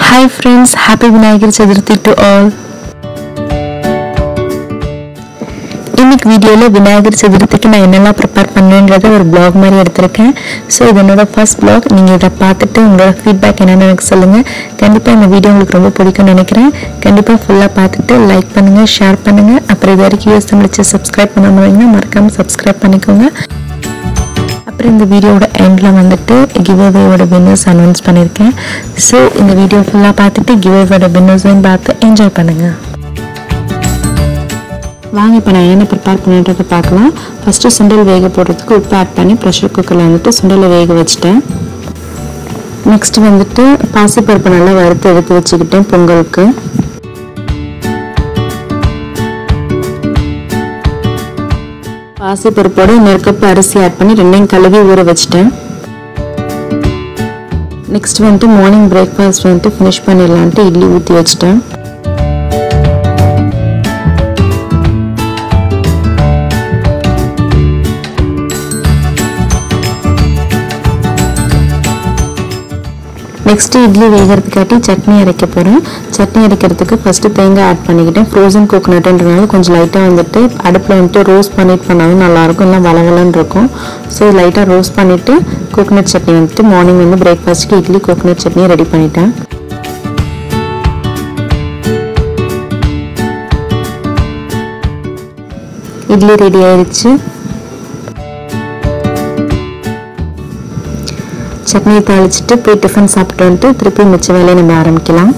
Hi friends happy Vinayagar Chaturthi to all இன்னைக்கு வீடியோவில் விநாயகர் சதுர்த்திக்கு நான் என்னெல்லாம் ப்ரிப்பேர் பண்ணேன்றத ஒரு blog மாதிரி எடுத்திருக்கேன் ஸோ இது என்னோட ஃபர்ஸ்ட் blog நீங்கள் இதை பார்த்துட்டு உங்களோட ஃபீட்பேக் என்னென்னு எனக்கு சொல்லுங்கள் கண்டிப்பாக இந்த வீடியோ உங்களுக்கு ரொம்ப பிடிக்கும்னு நினைக்கிறேன் கண்டிப்பாக ஃபுல்லாக பார்த்துட்டு லைக் பண்ணுங்கள் ஷேர் பண்ணுங்கள் அப்புறம் இது வரைக்கும் யூஸ் தமிழிச்சு சப்ஸ்கிரைப் பண்ணாமல் வைங்க மறக்காமல் சப்ஸ்கிரைப் பண்ணிக்கோங்க அப்புறம் இந்த வீடியோவோட எண்டில் வந்துட்டு கிவ்அவேயோட வின்னர்ஸ் அனௌன்ஸ் பண்ணியிருக்கேன் ஸோ இந்த வீடியோ ஃபுல்லாக பார்த்துட்டு கிவ்அவேயோட வின்னர்ஸையும் பார்த்து என்ஜாய் பண்ணுங்கள் வாங்க இப்போ நான் என்ன ப்ரிப்பேர் பண்ணின்றதை பார்க்கலாம் ஃபஸ்ட்டு சுண்டல் வேக போடுறதுக்கு உப்பு ஆட் பண்ணி ப்ரெஷர் குக்கரில் வந்துட்டு சுண்டலை வேக வச்சுட்டேன் நெக்ஸ்ட் வந்துட்டு பாசிப்பருப்பு நல்லா வறுத்து எடுத்து வச்சுக்கிட்டேன் பொங்கலுக்கு பாசிப்பருப்போட இன்னொரு கப் அரிசி ஆட் பண்ணி ரெண்டையும் கழுவி ஊற வச்சுட்டேன் நெக்ஸ்ட் வந்துட்டு மார்னிங் பிரேக்ஃபாஸ்ட் வந்துட்டு ஃபினிஷ் பண்ணிடலான்ட்டு இட்லி ஊற்றி வச்சுட்டேன் நெக்ஸ்ட்டு இட்லி வேகிறதுக்காட்டி சட்னி அரைக்க போகிறேன் சட்னி அரைக்கிறதுக்கு ஃபஸ்ட்டு தேங்காய் ஆட் பண்ணிக்கிட்டேன் ஃப்ரோசன் கோகோனட்டுன்றனால கொஞ்சம் லைட்டாக வந்துட்டு அடுப்பில் வந்துட்டு ரோஸ்ட் பண்ணிட்டு பண்ணாலும் நல்லாயிருக்கும் இல்லை வளவலன்னு இருக்கும் ஸோ லைட்டாக ரோஸ்ட் பண்ணிவிட்டு கோகோனட் சட்னி வந்துட்டு மார்னிங் வந்து பிரேக்ஃபாஸ்ட்டுக்கு இட்லி கோகோனட் சட்னி ரெடி பண்ணிட்டேன் இட்லி ரெடி ஆயிடுச்சு சட்னியை தாளிச்சிட்டு போய் டிஃபன் சாப்பிட்டு வந்துட்டு திருப்பி மிச்ச வேலையை நம்ம ஆரம்பிக்கலாம்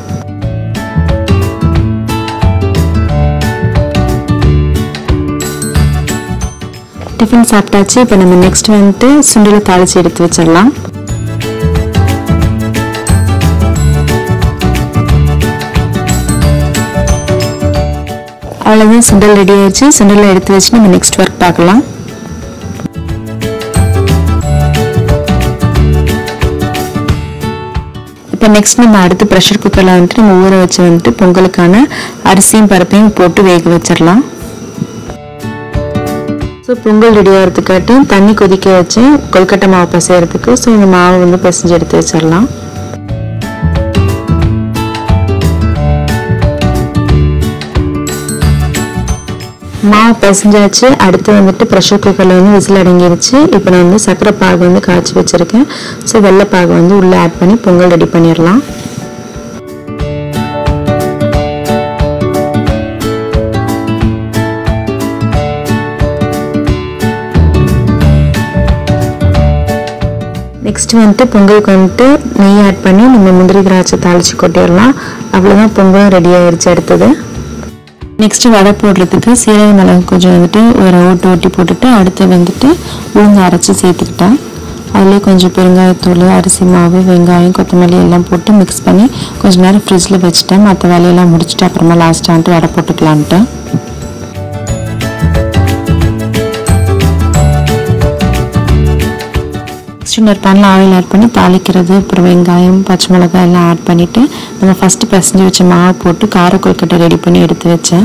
டிஃபன் சாப்பிட்டாச்சு இப்போ நம்ம நெக்ஸ்ட் வந்துட்டு சுண்டலை தாளிச்சு எடுத்து வச்சிடலாம் அவ்வளோதான் சுண்டல் ரெடி ஆயிடுச்சு சுண்டலை எடுத்து வச்சு நம்ம நெக்ஸ்ட் ஒர்க் பார்க்கலாம் இப்போ நெக்ஸ்ட் நம்ம அடுத்து ப்ரெஷர் குக்கரில் வந்துட்டு நம்ம ஊற வச்சு வந்துட்டு பொங்கலுக்கான அரிசியும் பருப்பையும் போட்டு வேக வச்சிடலாம் ஸோ பொங்கல் ரெடி ஆகிறதுக்காட்டி தண்ணி கொதிக்க வச்சு கொல்கட்டை மாவு பிசையறதுக்கு ஸோ இந்த மாவு வந்து பிசைஞ்சு எடுத்து வச்சிடலாம் மாவு பிசைஞ்சாச்சு அடுத்து வந்துட்டு ப்ரெஷர் குக்கரில் வந்து விசில் அடங்கிருச்சு இப்போ நான் வந்து சர்க்கரை பாகு வந்து காய்ச்சி வச்சுருக்கேன் ஸோ வெள்ளைப்பாகு வந்து உள்ளே ஆட் பண்ணி பொங்கல் ரெடி பண்ணிடலாம் நெக்ஸ்ட் வந்துட்டு பொங்கலுக்கு வந்துட்டு நெய் ஆட் பண்ணி நம்ம முந்திரி திராட்சை தாளித்து கொட்டிடலாம் அவ்வளோதான் பொங்கல் ரெடி ஆயிடுச்சு அடுத்தது நெக்ஸ்ட் வடை போடுறதுக்கு சீரக மிளகு கொஞ்சம் வந்துட்டு ஒரு ஓட்டு ஓட்டி போட்டுட்டு அடுத்து வந்துட்டு உளுந்து அரைச்சி சேர்த்துக்கிட்டேன் அதிலே கொஞ்சம் பெருங்காயத்தூள் அரிசி மாவு வெங்காயம் கொத்தமல்லி எல்லாம் போட்டு மிக்ஸ் பண்ணி கொஞ்சம் நேரம் ஃப்ரிட்ஜில் வச்சுட்டேன் மற்ற வேலையெல்லாம் முடிச்சுட்டு அப்புறமா லாஸ்ட்டாக வந்துட்டு வடை போட்டுக்கலான்ட்டு நெக்ஸ்ட் இன்னொரு பேனில் ஆயில் ஆட் பண்ணி தாளிக்கிறது அப்புறம் வெங்காயம் பச்சை மிளகாய் எல்லாம் ஆட் பண்ணிவிட்டு நம்ம ஃபஸ்ட்டு பிசைஞ்சு வச்ச மாவு போட்டு கார கொல்கட்டை ரெடி பண்ணி எடுத்து வச்சேன்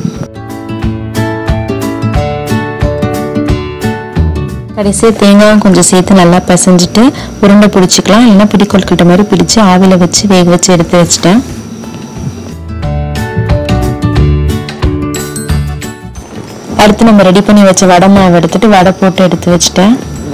கடைசியாக தேங்காயும் கொஞ்சம் சேர்த்து நல்லா பிசைஞ்சிட்டு உருண்டை பிடிச்சிக்கலாம் இல்லைன்னா பிடி கொல்கட்டை மாதிரி பிடிச்சி ஆவியில் வச்சு வேக வச்சு எடுத்து வச்சிட்டேன் அடுத்து நம்ம ரெடி பண்ணி வச்ச வடை மாவு எடுத்துட்டு வடை போட்டு எடுத்து வச்சிட்டேன்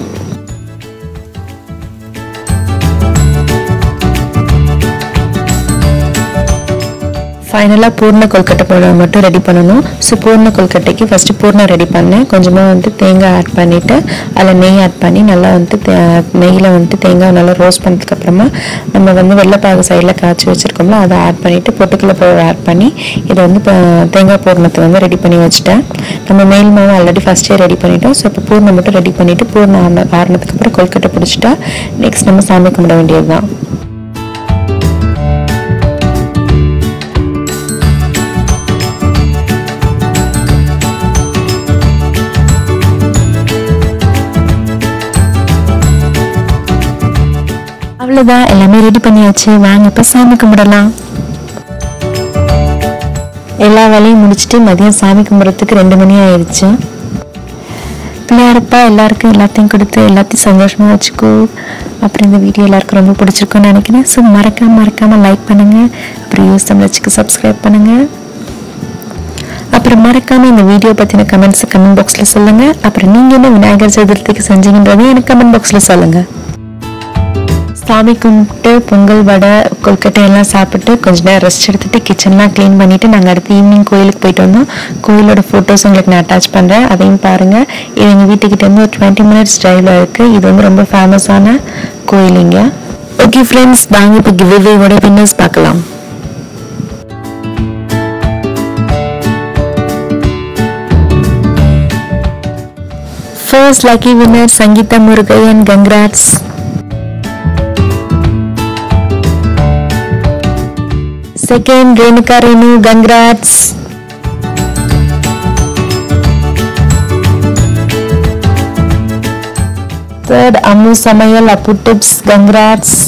ஃபைனலாக பூர்ண கொல்கட்டை போட மட்டும் ரெடி பண்ணணும் ஸோ பூர்ண கொல்கட்டைக்கு ஃபஸ்ட்டு பூர்ணம் ரெடி பண்ணேன் கொஞ்சமாக வந்து தேங்காய் ஆட் பண்ணிவிட்டு அதில் நெய் ஆட் பண்ணி நல்லா வந்து நெய்யில் வந்துட்டு தேங்காய் நல்லா ரோஸ்ட் பண்ணதுக்கப்புறமா நம்ம வந்து வெள்ளைப்பாகு சைடில் காய்ச்சி வச்சுருக்கோம்ல அதை ஆட் பண்ணிவிட்டு பொட்டுக்கடலை பவுடர் ஆட் பண்ணி இதை வந்து தேங்காய் பூர்ணத்தை வந்து ரெடி பண்ணி வச்சுட்டேன் நம்ம மேல் மாவு ஆல்ரெடி ஃபஸ்ட்டே ரெடி பண்ணிட்டோம் ஸோ இப்போ பூர்ணம் மட்டும் ரெடி பண்ணிவிட்டு பூர்ணம் ஆன காரணத்துக்கு அப்புறம் கொல்கட்டை பிடிச்சிட்டா நெக்ஸ்ட் நம்ம சாமி கும்பிட வேண்டியது தான் அவ்வளோதான் எல்லாமே ரெடி பண்ணியாச்சு வாங்க இப்போ சாமி கும்பிடலாம் எல்லா வேலையும் முடிச்சுட்டு மதியம் சாமி கும்பிட்றதுக்கு ரெண்டு மணி ஆயிடுச்சு பிள்ளையாரப்பா எல்லாருக்கும் எல்லாத்தையும் கொடுத்து எல்லாத்தையும் சந்தோஷமாக வச்சுக்கோ அப்புறம் இந்த வீடியோ எல்லாருக்கும் ரொம்ப பிடிச்சிருக்கும்னு நினைக்கிறேன் ஸோ மறக்காம மறக்காம லைக் பண்ணுங்க அப்புறம் யூஸ் தமிழச்சுக்கு சப்ஸ்கிரைப் பண்ணுங்க அப்புறம் மறக்காம இந்த வீடியோ பற்றின கமெண்ட்ஸ் கமெண்ட் பாக்ஸில் சொல்லுங்க அப்புறம் நீங்கள் என்ன விநாயகர் சதுர்த்திக்கு செஞ்சீங்கன்றதையும் எனக்கு கமெண்ட் பாக்ஸில் சொல்லுங்க சாமி கும்பிட்டு பொங்கல் வடை கொல்கட்டை எல்லாம் சாப்பிட்டு கொஞ்ச நேரம் ரெஸ்ட் எடுத்துட்டு கிச்சன்லாம் க்ளீன் பண்ணிட்டு நாங்கள் அடுத்து ஈவினிங் கோயிலுக்கு போயிட்டு வந்தோம் கோயிலோட ஃபோட்டோஸ் உங்களுக்கு நான் அட்டாச் பண்ணுறேன் அதையும் பாருங்க இது எங்கள் வீட்டுக்கிட்ட இருந்து ஒரு டுவெண்ட்டி மினிட்ஸ் டிரைவில் இருக்கு இது வந்து ரொம்ப ஃபேமஸான கோயில் இங்க ஓகே ஃப்ரெண்ட்ஸ் நாங்கள் இப்போ கிவ்வேவோட வின்னர்ஸ் பார்க்கலாம் First lucky winner Sangeeta Murugayan, congrats. Second Renuka Renu, congrats. Third Amu Samayal Apu Tips, congrats.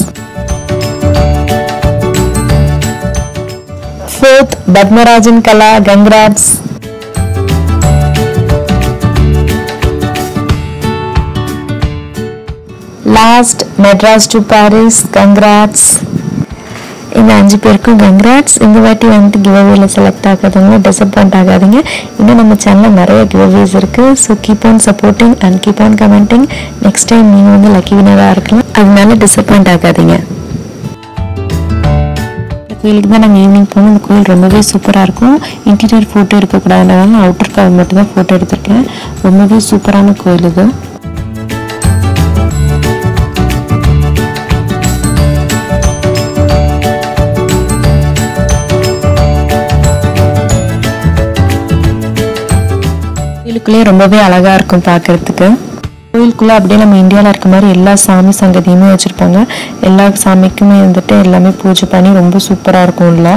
Fourth Badmarajan Kala, congrats. Last Madras to Paris congrats இந்த அஞ்சு பேருக்கும் கங்க்ராட்ஸ் இந்த வாட்டி வந்துட்டு கிவ்அவேல செலக்ட் ஆகாதவங்க டிசப்பாயிண்ட் ஆகாதீங்க இன்னும் நம்ம சேனலில் நிறைய கிவ்அவேஸ் இருக்குது so keep on supporting and keep on commenting next time நீங்கள் வந்து லக்கி வினராக இருக்கலாம் அதனால டிசப்பாயிண்ட் ஆகாதீங்க இந்த கோயிலுக்கு தான் நாங்கள் ஈவினிங் போனோம் இந்த கோயில் ரொம்பவே சூப்பராக இருக்கும் இன்டீரியர் ஃபோட்டோ இருக்கக்கூடாதுனால அவுட்டர் கவர் மட்டும் தான் ஃபோட்டோ எடுத்திருக்கேன் ரொம்பவே சூப்பரான கோயில் இது கோயிலுக்குள்ளே ரொம்பவே அழகா இருக்கும் பார்க்கறதுக்கு கோயிலுக்குள்ள அப்படியே நம்ம இந்தியாவில் இருக்க மாதிரி எல்லா சாமி சங்கதியுமே வச்சிருப்பாங்க எல்லா சாமிக்குமே வந்துட்டு எல்லாமே பூஜை பண்ணி ரொம்ப சூப்பரா இருக்கும் உள்ள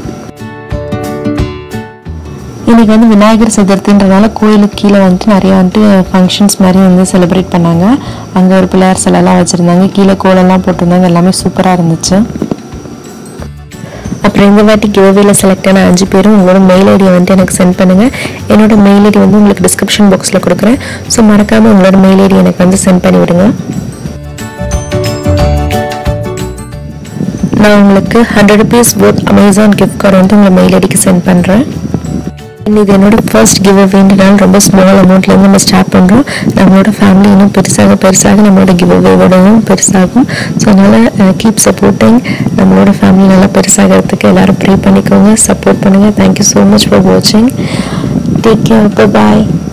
இன்னைக்கு வந்து விநாயகர் சதுர்த்தின்றனால கோயிலுக்கு கீழே வந்துட்டு நிறைய வந்துட்டு ஃபங்க்ஷன்ஸ் மாதிரி வந்து செலிப்ரேட் பண்ணாங்க அங்கே ஒரு பிள்ளையார் சிலைலாம் வச்சுருந்தாங்க கீழே கோலம்லாம் போட்டிருந்தாங்க எல்லாமே சூப்பராக இருந்துச்சு அப்புறம் இந்த வாட்டி கிவ்அவேல செலக்ட் ஆன அஞ்சு பேரும் உங்களோட மெயில் ஐடியை வந்து எனக்கு சென்ட் பண்ணுங்க என்னோட மெயில் ஐடி வந்து உங்களுக்கு டிஸ்கிரிப்ஷன் பாக்ஸில் கொடுக்குறேன் ஸோ மறக்காம உங்களோட மெயில் ஐடி எனக்கு வந்து சென்ட் பண்ணி விடுங்க நான் உங்களுக்கு hundred rupees both Amazon gift card வந்து உங்கள் மெயில் ஐடிக்கு சென்ட் பண்ணுறேன் இது என்னோட ஃபர்ஸ்ட் கிவ் அவேன்றனால ரொம்ப ஸ்மால் அமௌண்ட்லேருந்து நம்ம ஸ்டார்ட் பண்ணுறோம் நம்மளோட ஃபேமிலி இன்னும் பெருசாக பெருசாக நம்மளோட கிவ் அவேவோடவும் பெருசாகும் ஸோ அதனால் கீப் சப்போர்ட்டிங் நம்மளோட ஃபேமிலி நல்லா பெருசாகிறதுக்கு எல்லாரும் ப்ரே பண்ணிக்கோங்க சப்போர்ட் பண்ணுங்கள் தேங்க்யூ ஸோ மச் ஃபார் வாட்சிங் டேக் கேர் பாய்